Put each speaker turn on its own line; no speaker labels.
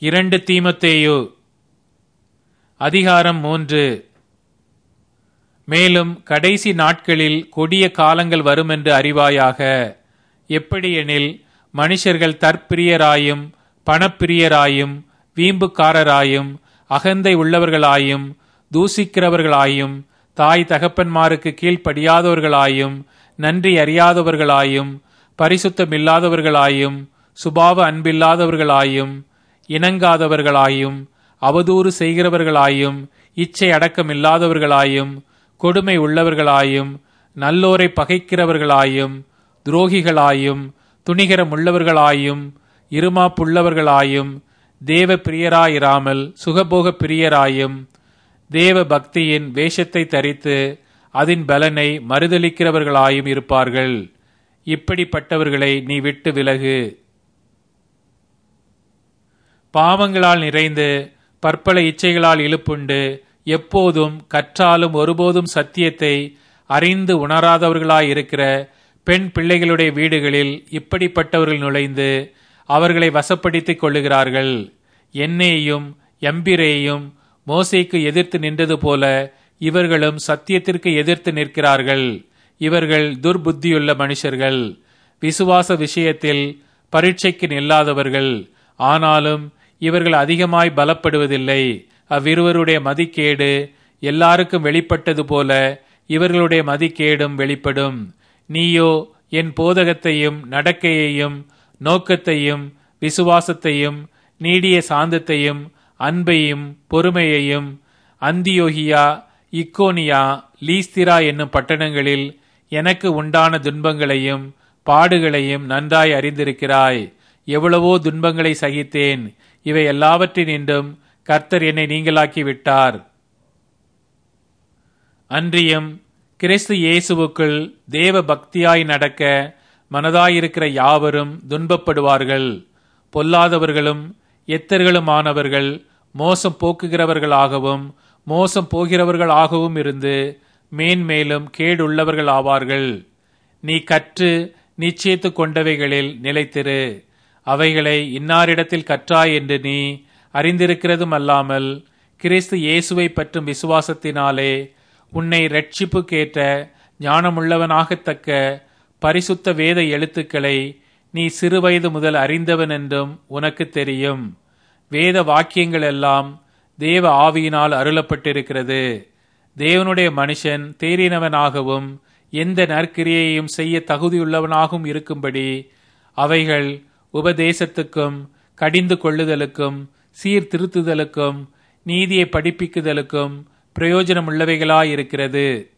இரண்டு தீமத்தேயு அதிகாரம் மூன்று மேலும் கடைசி நாட்களில் கொடிய காலங்கள் வருமென்று அறிவாயாக எப்படியெனில் மனுஷர்கள் தற்பிரியராயும் பணப்பிரியராயும் வீம்புக்காரராயும் அகந்தை உள்ளவர்களாயும் தூசிக்கிறவர்களாயும் தாய் தகப்பன்மாருக்கு கீழ்ப்படியாதவர்களாயும் நன்றி அறியாதவர்களாயும் பரிசுத்தமில்லாதவர்களாயும் சுபாவ அன்பில்லாதவர்களாயும் இணங்காதவர்களாயும் அவதூறு செய்கிறவர்களாயும் இச்சை அடக்கமில்லாதவர்களாயும் கொடுமை உள்ளவர்களாயும் நல்லோரை பகைக்கிறவர்களாயும் துரோகிகளாயும் துணிகரம் உள்ளவர்களாயும் இருமாப்புள்ளவர்களாயும் தேவ பிரியராயிராமல் சுகபோக பிரியராயும் தேவ பக்தியின் வேஷத்தை தரித்து அதன் பலனை மறுதளிக்கிறவர்களாயும் இருப்பார்கள் இப்படிப்பட்டவர்களை நீ விட்டு விலகு பாவங்களால் நிறைந்து பற்பல இச்சைகளால் இழுப்புண்டு எப்போதும் கற்றாலும் ஒருபோதும் சத்தியத்தை அறிந்து உணராதவர்களாயிருக்கிற பெண் பிள்ளைகளுடைய வீடுகளில் இப்படிப்பட்டவர்கள் நுழைந்து அவர்களை வசப்படுத்திக் கொள்ளுகிறார்கள் என்னேயும் எம்பிரேயும் மோசைக்கு எதிர்த்து நின்றது போல இவர்களும் சத்தியத்திற்கு எதிர்த்து நிற்கிறார்கள் இவர்கள் துர்புத்தியுள்ள மனுஷர்கள் விசுவாச விஷயத்தில் பரீட்சைக்கு நில்லாதவர்கள் ஆனாலும் இவர்கள் அதிகமாய் பலப்படுவதில்லை அவ்விருவருடைய மதிக்கேடு எல்லாருக்கும் வெளிப்பட்டது போல இவர்களுடைய மதிக்கேடும் வெளிப்படும் நீயோ என் போதகத்தையும் நடக்கையையும் நோக்கத்தையும் விசுவாசத்தையும் நீடிய சாந்தத்தையும் அன்பையும் பொறுமையையும் அந்தியோகியா இக்கோனியா லீஸ்திரா என்னும் பட்டணங்களில் எனக்கு உண்டான துன்பங்களையும் பாடுகளையும் நன்றாய் அறிந்திருக்கிறாய் எவ்வளவோ துன்பங்களை சகித்தேன் இவை எல்லாவற்றினின்றும் கர்த்தர் என்னை நீங்களாக்கி விட்டார் அன்றியும் கிறிஸ்து இயேசுவுக்குள் தேவ பக்தியாய் நடக்க மனதாயிருக்கிற யாவரும் துன்பப்படுவார்கள் பொல்லாதவர்களும் எத்தர்களுமானவர்கள் மோசம் போக்குகிறவர்களாகவும் மோசம் போகிறவர்களாகவும் இருந்து மேன்மேலும் கேடுள்ளவர்கள் ஆவார்கள் நீ கற்று நிச்சயித்து கொண்டவைகளில் நிலைத்திரு அவைகளை இன்னாரிடத்தில் கற்றாய் என்று நீ அறிந்திருக்கிறதும் அல்லாமல் கிறிஸ்து இயேசுவை பற்றும் விசுவாசத்தினாலே உன்னை ரட்சிப்புக்கேற்ற ஞானமுள்ளவனாகத்தக்க பரிசுத்த வேத எழுத்துக்களை நீ சிறுவயது முதல் அறிந்தவன் என்றும் உனக்கு தெரியும் வேத வாக்கியங்கள் எல்லாம் தேவ ஆவியினால் அருளப்பட்டிருக்கிறது தேவனுடைய மனுஷன் தேறினவனாகவும் எந்த நற்கிரியையும் செய்ய தகுதியுள்ளவனாகவும் இருக்கும்படி அவைகள் உபதேசத்துக்கும் கடிந்து கொள்ளுதலுக்கும் சீர்திருத்துதலுக்கும் நீதியை படிப்பிக்குதலுக்கும் பிரயோஜனமுள்ளவைகளாயிருக்கிறது